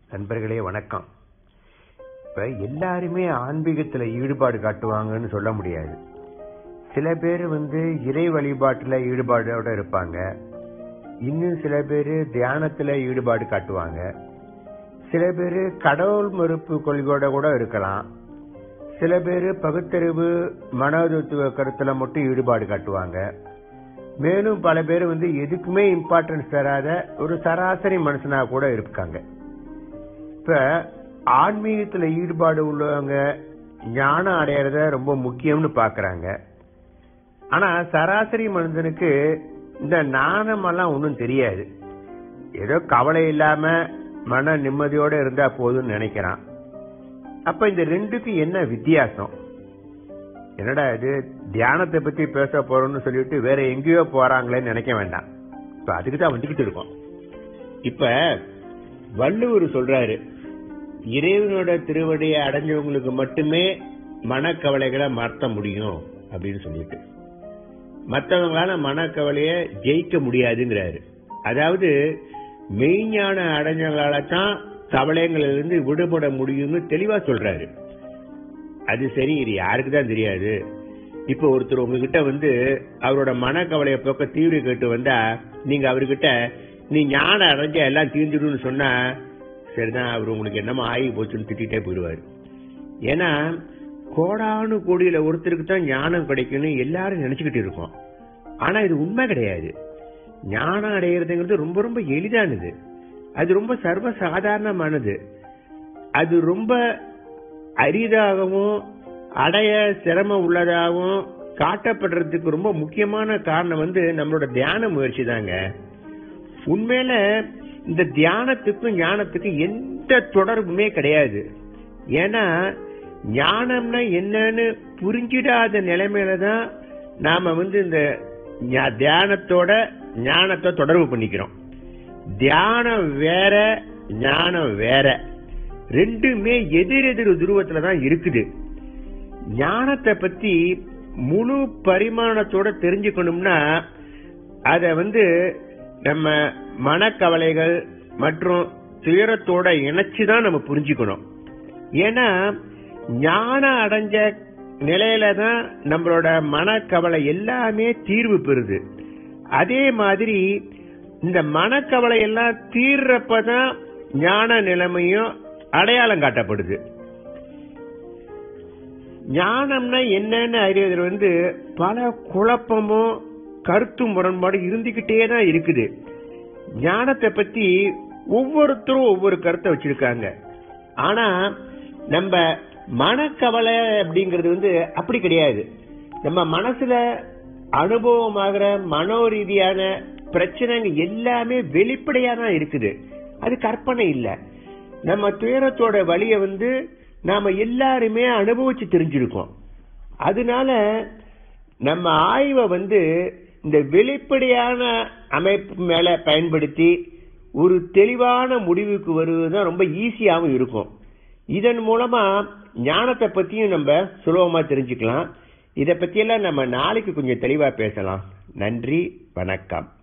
நண்பர்களே வணக்கம் இப்ப எல்லாருமே ஆன்மீகத்துல ஈடுபாடு காட்டுவாங்கன்னு சொல்ல முடியாது சில பேர் வந்து இறை வழிபாட்டுல ஈடுபாடோட இருப்பாங்க இன்னும் சில பேர் தியானத்துல ஈடுபாடு காட்டுவாங்க சில பேர் கடவுள் மறுப்பு கொள்கையோட கூட இருக்கலாம் சில பேர் பகுத்தறிவு மனோதத்துவ கருத்துல மட்டும் ஈடுபாடு காட்டுவாங்க மேலும் பல பேர் வந்து எதுக்குமே இம்பார்ட்டன்ஸ் தராத ஒரு சராசரி மனுஷனா கூட இருக்காங்க இப்ப ஆன்மீகத்துல ஈடுபாடு உள்ளவங்க ஞானம் அடையறத ரொம்ப முக்கியம்னு பாக்குறாங்க ஆனா சராசரி மனிதனுக்கு இந்த நாணமெல்லாம் ஒன்றும் தெரியாது ஏதோ கவலை இல்லாம மன நிம்மதியோட இருந்தா போதும்னு நினைக்கிறான் அப்ப இந்த ரெண்டுக்கும் என்ன வித்தியாசம் என்னடா இது தியானத்தை பத்தி பேச போறோம்னு சொல்லிட்டு வேற எங்கேயோ போறாங்களேன்னு நினைக்க வேண்டாம் இப்ப அதுக்கு தான் வந்துகிட்டு இருக்கோம் இப்ப வள்ளுவர் சொல்றாரு இறைவனோட திருவடியை அடைஞ்சவங்களுக்கு மட்டுமே மனக்கவலைகளை மாற்ற முடியும் அப்படின்னு சொல்லிட்டு மற்றவங்களால மனக்கவலைய ஜெயிக்க முடியாதுங்கிறாரு அதாவது மெய்ஞான அடைஞ்சவங்களால தான் கவலைங்களிலிருந்து விடுபட முடியும்னு தெளிவா சொல்றாரு அது சரி இது யாருக்கு தான் தெரியாது இப்ப ஒருத்தர் உங்ககிட்ட வந்து அவரோட மனக்கவலையை போக்க தீவிர கேட்டு வந்தா நீங்க அவர்கிட்ட நீ ஞானம் அடைஞ்ச எல்லாம் தீர்ந்துடும்னு சொன்னா சரிதான் அவர் உங்களுக்கு என்னமோ ஆகி போச்சுன்னு திட்டிட்டே போயிடுவாரு ஏன்னா கோடானு கோடியில ஒருத்தருக்கு தான் ஞானம் கிடைக்கும்னு எல்லாரும் நினைச்சுக்கிட்டு இருக்கோம் ஆனா இது உண்மை கிடையாது ஞானம் அடையிறதுங்கிறது ரொம்ப ரொம்ப எளிதானது அது ரொம்ப சர்வ சாதாரணமானது அது ரொம்ப அரிதாகவும் அடைய சிரமம் உள்ளதாகவும் காட்டப்படுறதுக்கு ரொம்ப முக்கியமான காரணம் வந்து நம்மளோட தியான முயற்சி தாங்க உண்மையில இந்த தியானத்துக்கும் ஞானத்துக்கும் எந்த தொடர்புமே கிடையாது ஏன்னா ஞானம்னா என்னன்னு புரிஞ்சிடாத நிலைமையில தான் நாம வந்து இந்த ஞா- தியானத்தோட ஞானத்தை தொடர்பு பண்ணிக்கிறோம் தியானம் வேற ஞானம் வேற ரெண்டுமே எதிரெதிர் துருவத்துல தான் இருக்குது ஞானத்தை பத்தி முழு பரிமாணத்தோட தெரிஞ்சுக்கணும்னா அத வந்து நம்ம மனக்கவலைகள் மற்றும் துயரத்தோட இணைச்சுதான் நம்ம புரிஞ்சுக்கணும் ஏன்னா ஞானம் அடைஞ்ச நிலையில தான் நம்மளோட மனக்கவலை எல்லாமே தீர்வு பெறுது அதே மாதிரி இந்த மனக்கவலை எல்லாம் தீர்றப்பதான் ஞான நிலைமையும் அடையாளம் காட்டப்படுது ஞானம்னா என்னன்னு அறிவதில் வந்து பல குழப்பமும் கருத்து முரண்பாடு இருந்துகிட்டே தான் இருக்குது ஞானத்தை பத்தி ஒவ்வொருத்தரும் ஒவ்வொரு கருத்தை வச்சிருக்காங்க ஆனா நம்ம மனக்கவலை அப்படிங்கிறது வந்து அப்படி கிடையாது நம்ம மனசுல அனுபவமாகிற மனோ ரீதியான பிரச்சனைங்க எல்லாமே வெளிப்படையா தான் இருக்குது அது கற்பனை இல்ல நம்ம துயரத்தோட வழிய வந்து நாம எல்லாருமே அனுபவிச்சு தெரிஞ்சிருக்கோம் அதனால நம்ம ஆய்வை வந்து இந்த வெளிப்படையான அமைப்பு மேல பயன்படுத்தி ஒரு தெளிவான முடிவுக்கு வருவதுதான் ரொம்ப ஈஸியாவும் இருக்கும் இதன் மூலமா ஞானத்தை பத்தியும் நம்ம சுலபமா தெரிஞ்சுக்கலாம் இத பத்தியெல்லாம் நம்ம நாளைக்கு கொஞ்சம் தெளிவா பேசலாம் நன்றி வணக்கம்